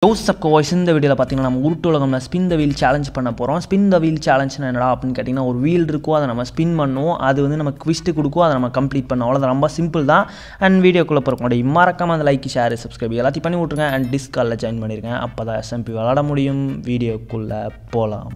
Joseph voice இந்த வீடியோவில் பார்த்தீங்கன்னா நம்ம உருட்டு உலகம்ல ஸ்பின் த வீல் சேலஞ்ச் பண்ண போகிறோம் ஸ்பின் த வீல் சேலஞ்ச்னா என்னடா அப்படின்னு கேட்டிங்கன்னா ஒரு வீல் இருக்கும் அதை நம்ம ஸ்பின் பண்ணுவோம் அது வந்து நம்ம க்விஸ்ட்டு கொடுக்கும் அதை நம்ம கம்ப்ளீட் பண்ணோம் அவ்வளோதான் ரொம்ப சிம்பிள் தான் அண்ட் வீடியோக்குள்ளே போகிற முன்னாடி மறக்காம அந்த லைக் ஷேர் சப்ஸ்கிரைப் எல்லாத்தையும் பண்ணி விட்ருங்க அண்ட் டிஸ்காலில் ஜாயின் பண்ணியிருக்கேன் அப்போ தான் எஸ்எம்பி விளாட முடியும் வீடியோக்குள்ளே போகலாம்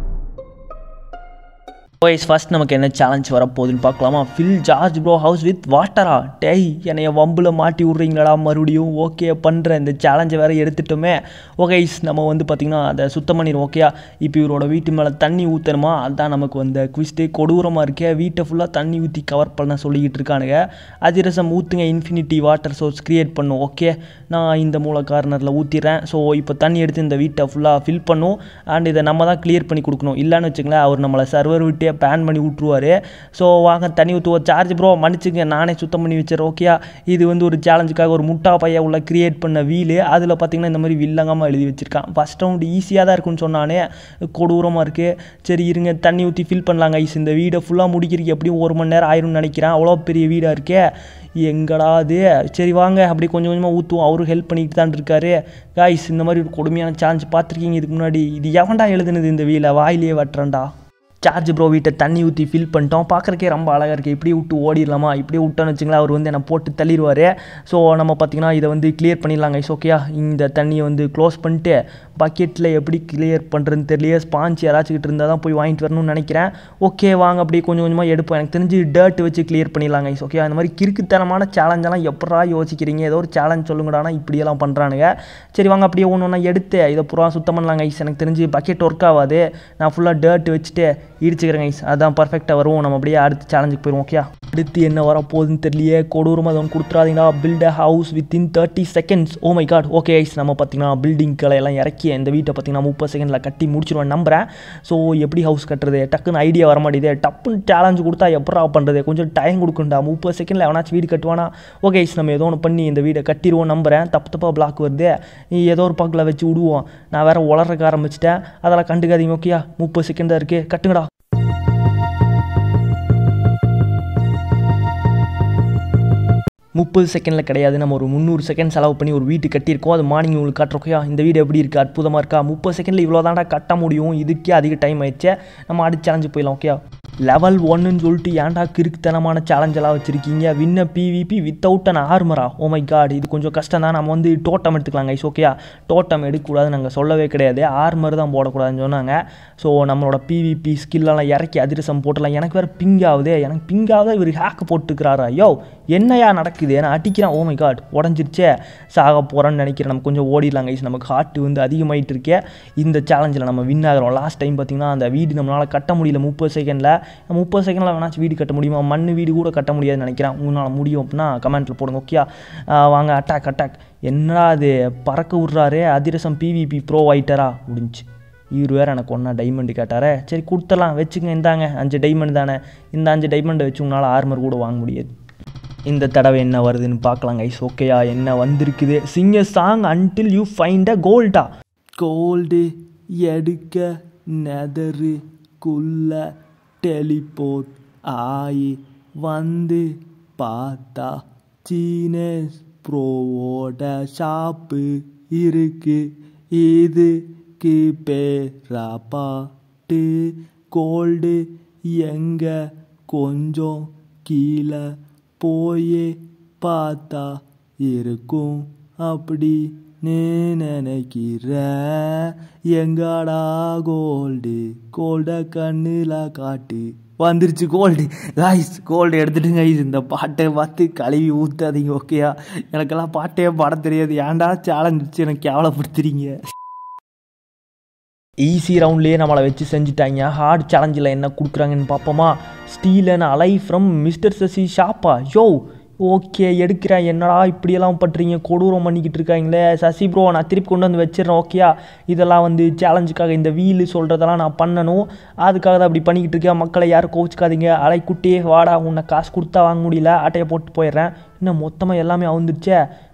ஓய்ஸ் ஃபஸ்ட் நமக்கு என்ன சேலஞ்ச் வரப்போகுதுன்னு பார்க்கலாமா fill George bro house with வாட்டரா டேய் என்னைய வம்பில் மாட்டி விட்றீங்களா மறுபடியும் ஓகே பண்ணுறேன் இந்த சேலஞ்சை வேறு எடுத்துட்டோமே ஓகேஸ் நம்ம வந்து பார்த்திங்கன்னா அதை சுத்தம் பண்ணிடுவோம் ஓகேயா இப்போ இவரோட வீட்டு மேலே தண்ணி ஊற்றணுமா அதுதான் நமக்கு வந்த குவிஸ்ட்டு கொடூரமாக இருக்கே வீட்டை ஃபுல்லாக தண்ணி ஊற்றி கவர் பண்ண சொல்லிக்கிட்டு இருக்கானுங்க அதிரசம் ஊற்றுங்க இன்ஃபினிட்டி வாட்டர் சோர்ஸ் க்ரியேட் பண்ணும் ஓகே நான் இந்த மூல கார்னரில் ஊற்றிடுறேன் ஸோ இப்போ தண்ணி எடுத்து இந்த வீட்டை ஃபுல்லாக ஃபில் பண்ணும் அண்ட் இதை நம்ம தான் க்ளியர் பண்ணி கொடுக்கணும் இல்லைன்னு வச்சுங்களேன் அவர் நம்மளை சர்வர் விட்டே பேன் பண்ணி விட்ருவார் ஸோ வாங்க தண்ணி ஊற்றுவோம் சார்ஜ் ப்ரோ மன்னிச்சுங்க நானே சுத்தம் பண்ணி வச்சுறேன் ஓகேயா இது வந்து ஒரு சேலஞ்சுக்காக ஒரு முட்டா பைய உள்ள கிரியேட் பண்ண வீலு அதில் பார்த்தீங்கன்னா இந்த மாதிரி வில்லங்கமாக எழுதி வச்சிருக்கான் ஃபஸ்ட் ரவுண்டு ஈஸியாக தான் இருக்குன்னு சொன்னானே கொடூரமாக இருக்குது சரி இருங்க தண்ணி ஊற்றி ஃபில் பண்ணலாங்க ஐஸ் இந்த வீடை ஃபுல்லாக முடிக்கிறதுக்கு எப்படியும் ஒரு மணி நேரம் ஆயிரும்னு நினைக்கிறேன் அவ்வளோ பெரிய வீடாக இருக்கே எங்கடா அது சரி வாங்க அப்படி கொஞ்சம் கொஞ்சமாக ஊற்றுவோம் அவரும் ஹெல்ப் பண்ணிக்கிட்டு தான் இருக்காரு காய்ஸ் இந்த மாதிரி ஒரு கொடுமையான சேலஞ்ச் பார்த்துருக்கீங்க இதுக்கு முன்னாடி இது எவன்டா எழுதுனது இந்த வீலை வாயிலே வட்டுறேன்டா சார்ஜ் ப்ரோ வீட்டை தண்ணி ஊற்றி ஃபில் பண்ணிட்டோம் பார்க்குறக்கே ரொம்ப அழகாக இருக்குது இப்படியே விட்டு ஓடிடலாமா இப்படியே விட்டோன்னு வச்சுங்களேன் அவர் வந்து என்னை போட்டு தள்ளிடுவார் ஸோ நம்ம பார்த்திங்கன்னா இதை வந்து கிளியர் பண்ணிடலாங்க இஸ் ஓகேயா இந்த தண்ணியை வந்து க்ளோஸ் பண்ணிட்டு பக்கெட்டில் எப்படி கிளியர் பண்ணுறதுன்னு தெரியலையே ஸ்பாஞ்ச் யாராச்சும் இருந்தால் தான் போய் வாங்கிட்டு வரணும்னு நினைக்கிறேன் ஓகே வாங்க அப்படியே கொஞ்சம் கொஞ்சமாக எடுப்போம் எனக்கு தெரிஞ்சு டர்ட் வச்சு கிளியர் பண்ணிடலாங்க இஸ் ஓகே அந்த மாதிரி கிறுக்குத்தனமான சேலஞ்செல்லாம் எப்படா யோசிக்கிறீங்க ஏதோ ஒரு சேலஞ்ச் சொல்லுங்கடானா இப்படியெல்லாம் பண்ணுறானுங்க சரி வாங்க அப்படியே ஒன்று ஒன்றா எடுத்து இதை பூரா சுத்தம் பண்ணலாங்க ஐஸ் எனக்கு தெரிஞ்சு பக்கெட் ஒர்க் ஆகாது நான் ஃபுல்லாக டர்ட் வச்சுட்டு இடிச்சுக்கிறேங்க ஐஸ் அதான் பர்ஃபெக்டாக வருவோம் நம்ம அப்படியே அடுத்த சேலஞ்சுக்கு போயிடுவோம் ஓகே அடுத்து என்ன வரப்போகுதுன்னு தெரியலையே கொடூரமாக அதை ஒன்று கொடுத்துறாதீங்களா build a house within thirty seconds oh my God okay ice நம்ம பார்த்தீங்கன்னா பில்டிங்களை எல்லாம் இறக்கி இந்த வீட்டை பார்த்தீங்கன்னா முப்பது செகண்டில் கட்டி முடிச்சிருவேன் நம்புறேன் ஸோ எப்படி ஹவுஸ் கட்டுறது டக்குன்னு ஐடியா வர மாட்டேது டப்புன்னு சேலஞ்சு கொடுத்தா எப்படா பண்ணுறது கொஞ்சம் டைம் கொடுக்கண்டா முப்பது செகண்டில் எவனாச்சும் வீடு கட்டுவானா ஓகே ஐஸ் நம்ம ஏதோ ஒன்று பண்ணி இந்த வீடை கட்டிடுவோம் நம்புறேன் தப்பு தப்பாக பிளாக் வருது நீ ஏதோ ஒரு பக்கில் வச்சு விடுவோம் நான் வேறு உளறக்க ஆரம்பிச்சிட்டேன் அதெல்லாம் கண்டுக்காதீங்க ஓகேயா முப்பது செகண்ட் தான் இருக்குது கட்டுங்கடா முப்பது செகண்டில் கிடையாது நம்ம ஒரு முந்நூறு செகண்ட் செலவு பண்ணி ஒரு வீட்டு கட்டியிருக்கோம் அது மார்னிங் உங்களுக்கு காட்டுறோக்கையா இந்த வீடு எப்படி இருக்குது அற்புதமாக இருக்கா முப்பது செகண்டில் இவ்வளோ தாண்டா கட்ட முடியும் இதுக்கே அதிக டைம் ஆயிடுச்சு நம்ம அடுத்து சேலஞ்சு போயிடலாம் ஓகே லெவல் ஒன்னுன்னு சொல்லிட்டு ஏன்டா கிறுக்குத்தனமான சேலஞ்செல்லாம் வச்சுருக்கீங்க வின்ன பிவிபி வித்தவுட் அன் ஆர்மரா ஓ மை காட் இது கொஞ்சம் கஷ்டம் தான் நம்ம வந்து டோட்டம் எடுத்துக்கலாங்க ஐஸ் ஓகேயா டோட்டம் எடுக்கக்கூடாது நாங்கள் சொல்லவே கிடையாது ஆர்மர் தான் போடக்கூடாதுன்னு சொன்னாங்க ஸோ நம்மளோட பிவிபி ஸ்கில்லெல்லாம் இறக்கி அதிரசம் போட்டலாம் எனக்கு வேறு பிங் ஆகுது எனக்கு பிங் ஆகுது இவர் ஹேக்கு போட்டுக்கிறாரா யோ என்னையா நடக்குது நான் அடிக்கிறேன் ஓ மை காட் உடஞ்சிருச்சே சாக போகிறேன்னு நினைக்கிறேன் நம்ம கொஞ்சம் ஓடிடலாங்க ஐஸ் நமக்கு ஹார்ட் வந்து அதிகமாகிட்டு இருக்கே இந்த சேலஞ்சில் நம்ம வின் ஆகிறோம் லாஸ்ட் டைம் பார்த்திங்கன்னா அந்த வீடு நம்மளால் கட்ட முடியல முப்பது செகண்டில் முப்பது செகண்டில் வேணாச்சும் வீடு கட்ட முடியுமா மண் வீடு கூட கட்ட முடியாதுன்னு நினைக்கிறேன் உங்களால் முடியும் அப்படின்னா கமெண்ட்டில் போடுங்க ஓகே வாங்க அட்டாக் அட்டாக் என்னடா அது பறக்க விட்றாரு அதிரசம் பிவிபி ப்ரோ ஆயிட்டரா முடிஞ்சு இவர் வேறு எனக்கு ஒன்றா டைமண்டு கேட்டாரே சரி கொடுத்துடலாம் வச்சுங்க இந்தாங்க அஞ்சு டைமண்ட் தானே இந்த அஞ்சு டைமண்டை வச்சு உங்களால் ஆர்மர் கூட வாங்க முடியாது இந்த தடவை என்ன வருதுன்னு பார்க்கலாம் கைஸ் ஓகேயா என்ன வந்திருக்குது sing a song until you find a கோல்டா கோல்டு எடுக்க நெதரு குள்ள டெலிபோர்ட் ஆயி வந்து பார்த்தா சீனஸ் ப்ரோவோட ஷாப்பு இருக்கு இதுக்கு பேரா பாட்டு கோல்டு எங்க கொஞ்சம் கீழே போயே பார்த்தா இருக்கும் அப்படி நினைக்கிற எங்கடா கோல்டு கோல்ட கண்ணில் காட்டு வந்துருச்சு கோல்டு காய்ஸ் கோல்டு எடுத்துட்டு கைஸ் இந்த பாட்டை பார்த்து கழுவி ஊற்றாதீங்க ஓகேயா எனக்கெல்லாம் பாட்டே பாட தெரியாது ஏன்டா சேலஞ்ச் வச்சு எனக்கு கேவலப்படுத்துறீங்க ஈஸி ரவுண்ட்லேயே நம்மளை வச்சு செஞ்சுட்டாங்க ஹார்ட் சேலஞ்சில் என்ன கொடுக்குறாங்கன்னு பார்ப்போமா steal and allay from mister Sasi ஷாப்பா யோ ஓகே எடுக்கிறேன் என்னடா இப்படியெல்லாம் பண்ணுறீங்க கொடூரம் பண்ணிக்கிட்டு இருக்காங்களே சசி ப்ரோ நான் திருப்பி கொண்டு வந்து வச்சிடறேன் ஓகேயா இதெல்லாம் வந்து சேலஞ்சுக்காக இந்த வீலு சொல்கிறதெல்லாம் நான் பண்ணணும் அதுக்காக தான் அப்படி பண்ணிக்கிட்டு இருக்கேன் மக்களை யாரும் கோவிச்சுக்காதீங்க அலைக்குட்டியே வாடா உன்னை காசு கொடுத்தா வாங்க முடியல ஆட்டையை போட்டு போயிடுறேன் இன்னும் மொத்தமாக எல்லாமே அவுந்துருச்சே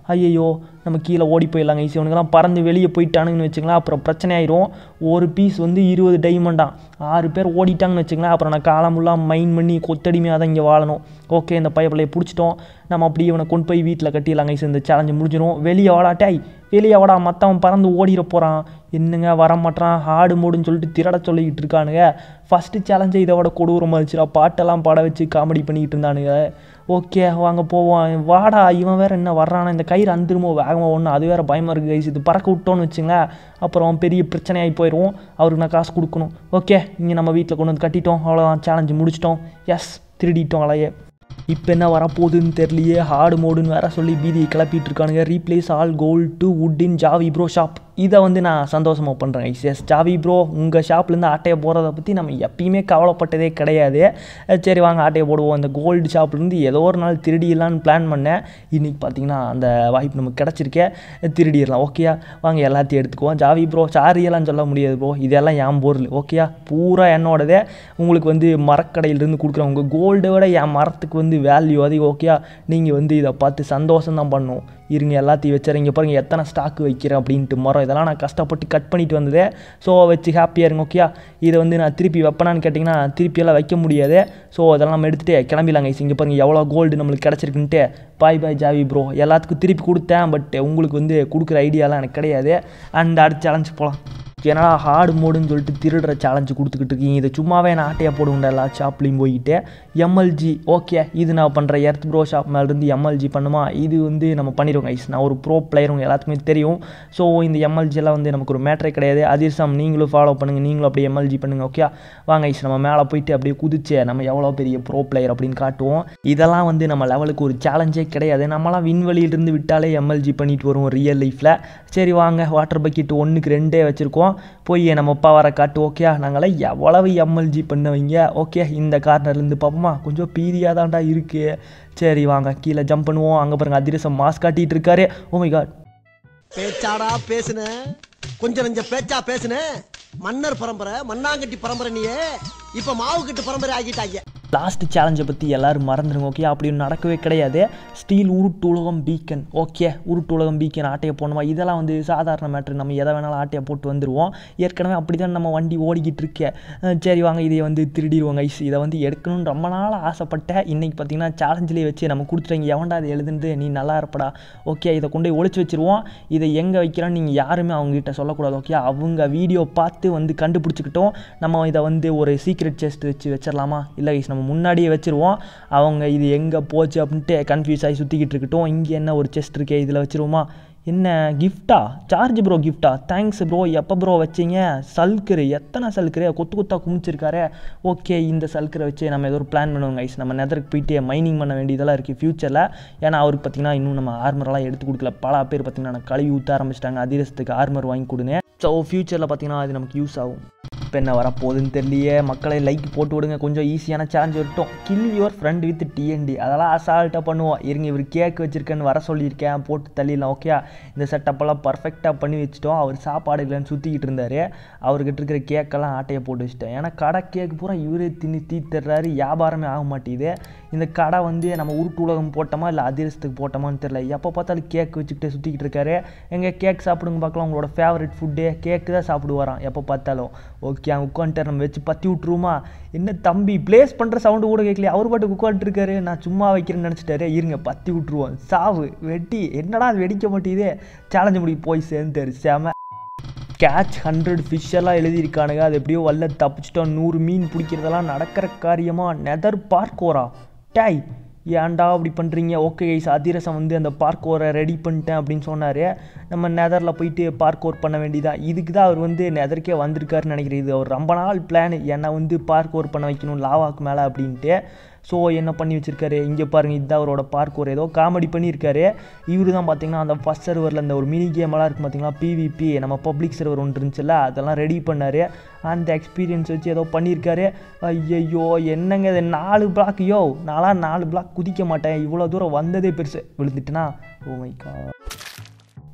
ஐயையோ நம்ம கீழே ஓடி போயிடலாங்க ஈஸி இவனுங்கெல்லாம் பறந்து வெளியே போயிட்டானுங்கன்னு வச்சுங்களேன் அப்புறம் பிரச்சனை ஆயிரும் ஒரு பீஸ் வந்து இருபது டைமண்டாம் ஆறு பேர் ஓடிட்டாங்கன்னு வச்சுங்களேன் அப்புறம் நான் காலமுல்லாம் மைன் பண்ணி கொத்தடிமையாக தான் இங்கே வாழணும் ஓகே இந்த பையப்பிள்ளையை பிடிச்சிட்டோம் நம்ம அப்படியே இவனை கொண்டு போய் வீட்டில் கட்டிடலாம் கைஸ் இந்த சேலஞ்சு முடிஞ்சிடும் வெளியே வாடா டேய் வெளியே வாடா மற்றவன் பறந்து ஓடிட போகிறான் என்னங்க வர மாட்டான் ஹாடு மூடுன்னு சொல்லிட்டு திரட சொல்லிக்கிட்டு இருக்கானுங்க ஃபஸ்ட்டு சேலஞ்சை இதை விட கொடூரமாக இருந்துச்சுடா பாட்டெல்லாம் பாட வச்சு காமெடி பண்ணிக்கிட்டு இருந்தானுங்க ஓகே வாங்க போவோம் வாடா இவன் வேற என்ன வர்றானா இந்த கயிறு அந்துருமோ வேகமாக ஒன்று அது வேற பயமாக இருக்குது கைஸ் இது பறக்க விட்டோன்னு வச்சுங்களேன் அப்புறம் பெரிய பிரச்சனையாகி போயிடுவோம் அவருக்கு நான் காசு கொடுக்கணும் ஓகே இங்கே நம்ம வீட்டில் கொண்டு வந்து கட்டிட்டோம் அவ்வளோதான் சேலஞ்சு முடிச்சிட்டோம் எஸ் திருடிட்டோம் அலையே இப்போ என்ன வரப்போகுதுன்னு தெரியலையே ஹார்டு மோடுன்னு வேற சொல்லி பீதியை கிளப்பிட்டு இருக்கானுங்க replace all gold to wood in Javi bro shop இதை வந்து நான் சந்தோஷமாக பண்ணுறேன் எஸ் ஜாவி ப்ரோ உங்கள் ஷாப்லேருந்து ஆட்டையை போகிறத பற்றி நம்ம எப்பயுமே கவலைப்பட்டதே கிடையாது அஹ் சரி வாங்க ஆட்டையை போடுவோம் இந்த கோல்டு ஷாப்லேருந்து ஏதோ ஒரு நாள் திருடிடலான்னு பிளான் பண்ணேன் இன்றைக்கி பார்த்தீங்கன்னா அந்த வாய்ப்பு நமக்கு கிடச்சிருக்கே திருடிடலாம் ஓகேயா வாங்க எல்லாத்தையும் எடுத்துக்குவோம் ஜாவி ப்ரோ சாரியெல்லாம் சொல்ல முடியாது ப்ரோ இதெல்லாம் என் பொருள் ஓகேயா பூரா என்னோடதே உங்களுக்கு வந்து மரக்கடையிலேருந்து கொடுக்குறேன் உங்கள் கோல்டை விட என் மரத்துக்கு வந்து வேல்யூ அதிகம் ஓகேயா நீங்கள் வந்து இதை பார்த்து சந்தோஷம் தான் பண்ணணும் இருங்க எல்லாத்தையும் வச்சுறேன் இங்கே பாருங்கள் எத்தனை ஸ்டாக்கு வைக்கிறேன் அப்படின்ட்டு மரம் இதெல்லாம் நான் கஷ்டப்பட்டு கட் பண்ணிட்டு வந்ததே ஸோ வச்சு ஹாப்பியாக இருங்க ஓகேயா இதை வந்து நான் திருப்பி வைப்பேனான்னு கேட்டிங்கன்னா திருப்பியெல்லாம் வைக்க முடியாது ஸோ அதெல்லாம் நம்ம எடுத்துகிட்டு கிளம்பிடலாங்க இங்கே பாருங்கள் எவ்வளோ கோல்டு நம்மளுக்கு கிடச்சிருக்குன்ட்டு பாய் பாய் ஜாவி ப்ரோ எல்லாத்துக்கும் திருப்பி கொடுத்தேன் பட் உங்களுக்கு வந்து கொடுக்குற ஐடியாலாம் எனக்கு கிடையாது அண்ட் அடுத்த சேலஞ்சு போகலாம் என்னடா ஹார்டு மோடுன்னு சொல்லிட்டு திருடுற சேலஞ்சு கொடுத்துக்கிட்டு இருக்கீங்க இதை சும்மாவே நான் ஆட்டையாக போடுவேன் எல்லா ஷாப்லேயும் போயிட்டு எம்எல்ஜி ஓகே இது நான் பண்ணுறேன் எர்த் ப்ரோ ஷாப் மேலேருந்து எம்எல்ஜி பண்ணுமா இது வந்து நம்ம பண்ணிடுவோம் ஐஸ் நான் ஒரு ப்ரோ பிளேயர் உங்க எல்லாத்துக்குமே தெரியும் ஸோ இந்த எம்எல்ஜி எல்லாம் வந்து நமக்கு ஒரு மேட்ரே கிடையாது அதிர்சம் நீங்களும் ஃபாலோ பண்ணுங்கள் நீங்களும் அப்படியே எம்எல்ஜி பண்ணுங்கள் ஓகே வாங்க ஐஸ் நம்ம மேலே போயிட்டு அப்படியே குதிச்சு நம்ம எவ்வளோ பெரிய ப்ரோ பிளேயர் அப்படின்னு காட்டுவோம் இதெல்லாம் வந்து நம்ம லெவலுக்கு ஒரு சேலஞ்சே கிடையாது நம்மலாம் விண்வெளியிலிருந்து விட்டாலே எம்எல்ஜி பண்ணிட்டு வருவோம் ரியல் லைஃப்பில் சரி வாங்க வாட்டர் பக்கெட் ஒன்றுக்கு ரெண்டே வச்சுருக்கோம் போய் நம்ம அப்பா வர காட்டு ஓகே நாங்களாம் எவ்வளவு எம்எல்ஜி பண்ணுவீங்க ஓகே இந்த கார்னர்லேருந்து பார்ப்போமா கொஞ்சம் பீதியாக தான்டா இருக்குது சரி வாங்க கீழே ஜம்ப் பண்ணுவோம் அங்கே பாருங்க அதிரசம் மாஸ்க் காட்டிகிட்டு இருக்காரு ஓ மை காட் பேச்சாடா பேசுன கொஞ்சம் நெஞ்ச பேச்சா பேசுன மன்னர் பரம்பரை மண்ணாங்கட்டி பரம்பரை நீயே இப்ப மாவு கட்டு பரம்பரை ஆகிட்டாங்க லாஸ்ட் சேலஞ்சை பற்றி எல்லாரும் மறந்துடுங்க ஓகே அப்படி ஒன்று நடக்கவே கிடையாது ஸ்டீல் உருட்டு உலகம் பீக்கன் ஓகே உருட்டு உலகம் பீக்கன் ஆட்டையை போடணுமா இதெல்லாம் வந்து சாதாரண மேட்ரு நம்ம எதை வேணாலும் ஆட்டையை போட்டு வந்துடுவோம் ஏற்கனவே அப்படி தான் நம்ம வண்டி ஓடிக்கிட்டு இருக்கே அஹ் சரி வாங்க இதை வந்து திருடிடுவோம் ஐஸ் இதை வந்து எடுக்கணும்னு ரொம்ப நாள் ஆசைப்பட்டேன் இன்றைக்கி பார்த்தீங்கன்னா சேலஞ்சிலே வச்சு நம்ம கொடுத்துட்டாங்க எவன்டா அதை எழுதுனது நீ நல்லா இருப்படா ஓகே இதை கொண்டு போய் ஒளிச்சு வச்சிருவோம் இதை எங்கே வைக்கிறோன்னு நீங்கள் யாருமே அவங்ககிட்ட சொல்லக்கூடாது ஓகே அவங்க வீடியோ பார்த்து வந்து கண்டுபிடிச்சிக்கிட்டோம் நம்ம இதை வந்து ஒரு சீக்ரெட் செஸ்ட் வச்சு வச்சிடலாமா இல்லை guys, நம்ம முன்னாடியே வச்சிருவோம் அவங்க இது எங்கே போச்சு அப்படின்ட்டு கன்ஃபியூஸ் ஆகி சுற்றிக்கிட்டு இருக்கட்டும் இங்கே என்ன ஒரு செஸ்ட் இருக்கே இதில் வச்சிருவோமா என்ன கிஃப்டா சார்ஜ் ப்ரோ கிஃப்டா தேங்க்ஸ் ப்ரோ எப்போ ப்ரோ வச்சீங்க சல்கரு எத்தனை சல்கரு கொத்து கொத்தா குமிச்சிருக்காரு ஓகே இந்த சல்கரை வச்சு நம்ம ஏதோ ஒரு பிளான் பண்ணுவோம் கைஸ் நம்ம நெதருக்கு போயிட்டு மைனிங் பண்ண வேண்டியதெல்லாம் இருக்குது ஃப்யூச்சரில் ஏன்னா அவருக்கு பார்த்தீங்கன்னா இன்னும் நம்ம ஆர்மரெல்லாம் எடுத்து கொடுக்கல பல பேர் பார்த்தீங்கன்னா கழுவி ஊற்ற ஆரம்பிச்சிட்டாங்க அதிரசத்துக்கு ஆர்மர் வாங்கி கொடுங்க ஸோ ஃப்யூச்சரில் பார்த்தீங்கன்னா அது நமக்கு யூஸ் ஆகும் இப்போ என்ன வரப்போகுதுன்னு தெரியலையே மக்களை லைக் போட்டு விடுங்க கொஞ்சம் ஈஸியான சேலஞ்ச் வரட்டும் kill your friend with TNT அதெல்லாம் அசால்ட்டாக பண்ணுவோம் இருங்க இவர் கேக் வச்சுருக்கேன்னு வர சொல்லியிருக்கேன் போட்டு தள்ளிடலாம் ஓகே இந்த செட்டப்பெல்லாம் பர்ஃபெக்டாக பண்ணி வச்சுட்டோம் அவர் சாப்பாடு இல்லைன்னு சுற்றிக்கிட்டு இருந்தார் அவர்கிட்ட இருக்கிற கேக்கெல்லாம் ஆட்டையை போட்டு வச்சுட்டேன் ஏன்னா கடை கேக் பூரா இவரே தின்னி தீத்துறாரு வியாபாரமே ஆக மாட்டேங்குது இந்த கடை வந்து நம்ம உருட்டு உலகம் போட்டோமா இல்லை அதிரசத்துக்கு போட்டோமான்னு தெரியல எப்போ பார்த்தாலும் கேக் வச்சுக்கிட்டு சுற்றிக்கிட்டு இருக்காரு எங்கே கேக் சாப்பிடுங்க பார்க்கலாம் உங்களோட ஃபேவரட் ஃபுட்டு கேக்கு தான் சாப்பிடுவாராம் எப்போ பார்த்தாலும் ஓகே அங்கே உட்காந்துட்டு நம்ம வச்சு பற்றி விட்ருவோமா என்ன தம்பி ப்ளேஸ் பண்ணுற சவுண்டு கூட கேட்கல அவர் பாட்டுக்கு உட்காந்துருக்காரு நான் சும்மா வைக்கிறேன்னு நினச்சிட்டாரு இருங்க பற்றி விட்ருவோம் சாவு வெட்டி என்னடா அது வெடிக்க மாட்டேங்குதே சேலஞ்சு முடி போய் சேர்ந்தாரு செம கேட்ச் ஹண்ட்ரட் ஃபிஷ் எல்லாம் எழுதியிருக்கானுங்க அது எப்படியோ வல்ல தப்பிச்சிட்டோம் நூறு மீன் பிடிக்கிறதெல்லாம் நடக்கிற காரியமா நெதர் பார்க்கோரா டேய் ஏன்டா அப்படி பண்ணுறீங்க ஓகே கைஸ் அதிரசம் வந்து அந்த பார்க்கோரை ரெடி பண்ணிட்டேன் அப்படின்னு சொன்னார் நம்ம நெதரில் போயிட்டு பார்க்கோர் பண்ண வேண்டியதான் இதுக்கு தான் அவர் வந்து நெதருக்கே வந்திருக்காருன்னு நினைக்கிறேன் இது அவர் ரொம்ப நாள் பிளான் என்னை வந்து பார்க்கோர் பண்ண வைக்கணும் லாவாக்கு மேலே அப்படின்ட்டு ஸோ என்ன பண்ணி வச்சிருக்காரு இங்கே பாருங்கள் இதுதான் அவரோட பார்க்கோர் ஏதோ காமெடி பண்ணியிருக்காரு இவரு தான் பார்த்தீங்கன்னா அந்த ஃபஸ்ட் சர்வரில் அந்த ஒரு மினி கேமெல்லாம் இருக்கும் பார்த்தீங்களா பிவிபி நம்ம பப்ளிக் சர்வர் ஒன்று இருந்துச்சுல்ல அதெல்லாம் ரெடி பண்ணார் அந்த எக்ஸ்பீரியன்ஸ் வச்சு ஏதோ பண்ணியிருக்காரு ஐயையோ என்னங்க இது நாலு பிளாக் யோ நான்லாம் நாலு பிளாக் குதிக்க மாட்டேன் இவ்வளோ தூரம் வந்ததே பெருசு விழுந்துட்டுனா ஓ மை காட்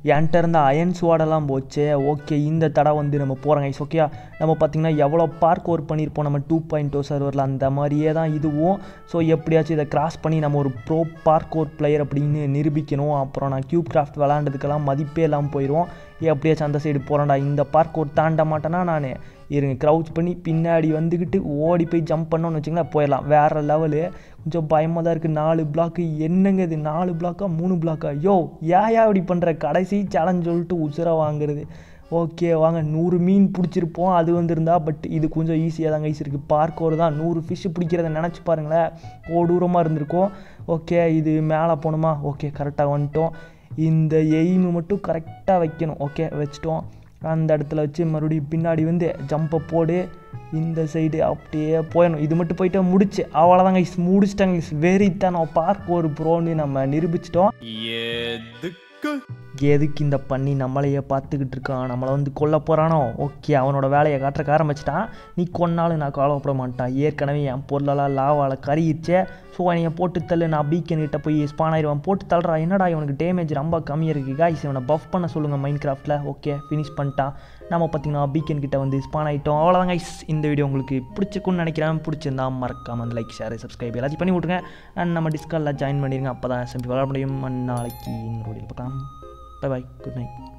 என்கிட்ட இருந்த அயன் ஸ்வாடெல்லாம் போச்சு ஓகே இந்த தடவை வந்து நம்ம போகிறோம் கைஸ் ஓகே நம்ம பார்த்திங்கன்னா எவ்வளோ பார்க் ஒர்க் பண்ணியிருப்போம் நம்ம டூ பாயிண்ட் டூ சர்வரில் அந்த மாதிரியே தான் இதுவும் ஸோ எப்படியாச்சும் இதை கிராஸ் பண்ணி நம்ம ஒரு ப்ரோ பார்க் ஒர்க் பிளேயர் அப்படின்னு நிரூபிக்கணும் அப்புறம் நான் கியூப் கிராஃப்ட் விளாண்டதுக்கெல்லாம் மதிப்பே இல்லாமல் போயிடும் எப்படியாச்சும் அந்த சைடு போகிறேன்டா இந்த பார்க் ஒர்க் தாண்ட மாட்டேன்னா நான் இருங்க க்ரௌச் பண்ணி பின்னாடி வந்துக்கிட்டு ஓடி போய் ஜம்ப் பண்ணோன்னு வச்சுங்களேன் போயிடலாம் வேறு லெவலு கொஞ்சம் பயமாக தான் இருக்குது நாலு பிளாக்கு என்னங்க இது நாலு பிளாக்கா மூணு பிளாக்கா யோ ஏயா இப்படி பண்ணுற கடைசி சேலஞ்ச் சொல்லிட்டு உசுரை வாங்குறது ஓகே வாங்க நூறு மீன் பிடிச்சிருப்போம் அது வந்திருந்தா பட் இது கொஞ்சம் ஈஸியாக தான் கைஸ் இருக்குது பார்க்கோர் தான் நூறு ஃபிஷ் பிடிக்கிறத நினச்சி பாருங்களேன் கொடூரமாக இருந்திருக்கும் ஓகே இது மேலே போகணுமா ஓகே கரெக்டாக வந்துட்டோம் இந்த எய்மு மட்டும் கரெக்டாக வைக்கணும் ஓகே வச்சிட்டோம் அந்த இடத்துல வச்சு மறுபடியும் பின்னாடி வந்து ஜம்பை போடு இந்த சைடு அப்படியே போயிடணும் இது மட்டும் போயிட்டு முடிச்சு அவ்வளோதாங்க இஸ் முடிச்சிட்டாங்க இஸ் வெரி தான் நான் பார்க்க ஒரு ப்ரோன்னு நம்ம நிரூபிச்சிட்டோம் எதுக்கு எதுக்கு இந்த பண்ணி நம்மளையே பார்த்துக்கிட்டு இருக்கான் நம்மளை வந்து கொல்ல போகிறானோ ஓகே அவனோட வேலையை காட்டுறக்க ஆரம்பிச்சிட்டான் நீ கொன்னாலும் நான் கவலைப்பட மாட்டான் ஏற்கனவே என் பொருளெல்லாம் லாவால் கறியிச்சே ஸோ என்னைய போட்டு தள்ளு நான் பீக்கன் கிட்ட போய் ஸ்பான் ஆயிடுவான் போட்டு தள்ளுறா என்னடா இவனுக்கு டேமேஜ் ரொம்ப கம்மியாக இருக்குது காய்ஸ் இவனை பஃப் பண்ண சொல்லுங்கள் மைண்ட் கிராஃப்ட்டில் ஓகே ஃபினிஷ் பண்ணிட்டான் நம்ம பார்த்தீங்கன்னா பீக்கன் கிட்ட வந்து ஸ்பான் ஆகிட்டோம் அவ்வளோதான் கைஸ் இந்த வீடியோ உங்களுக்கு பிடிச்சிக்குன்னு நினைக்கிறேன் பிடிச்சிருந்தா மறக்காம அந்த லைக் ஷேர் சப்ஸ்கிரைப் எல்லாத்தையும் பண்ணி விட்ருங்க அண்ட் நம்ம டிஸ்காலில் ஜாயின் பண்ணிடுங்க அப்போ தான் எஸ்எம்பி விளாட முடியும் அண்ட் நாளைக்கு இன்னொரு video பார்க்கலாம் பை பாய் குட் நைட்